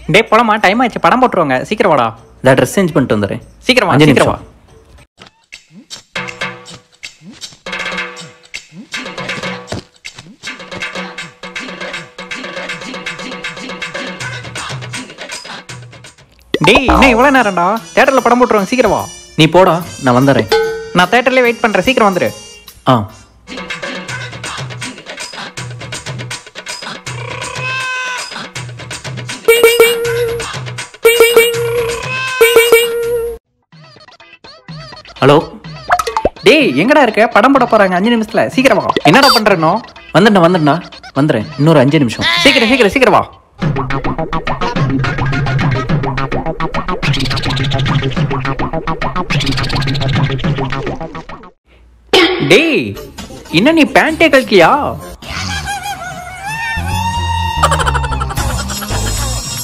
டேய் போலாமா டைம் ஆயிடுச்சு படம் போட்டுருவாங்க சீக்கிரம் வாடா இந்த ட்ரெஸ் சேஞ்ச் பண்ணிட்டு வந்துடுறேன் சீக்கிரம் வா அஞ்சு சீக்கிரம் வா நிமிஷம். டேய் இன்னும் இவ்வளோ நேரம்டா தேட்டரில் படம் போட்டுருவாங்க சீக்கிரம் வா நீ போடா நான் வந்துடுறேன் நான் தேட்டர்லேயே வெயிட் பண்ணுறேன் சீக்கிரம் வந்துரு ஆ ஹலோ டேய் எங்கடா இருக்க படம் போட போறாங்க அஞ்சு நிமிஷத்துல சீக்கிரம் வா என்னடா பண்றேனோ வந்துடுண்ணா வந்துடுண்ணா வந்துடுறேன் இன்னொரு அஞ்சு நிமிஷம் சீக்கிரம் சீக்கிரம் சீக்கிரம் வா டேய் இன்னும் நீ பேண்டே கழிக்கலையா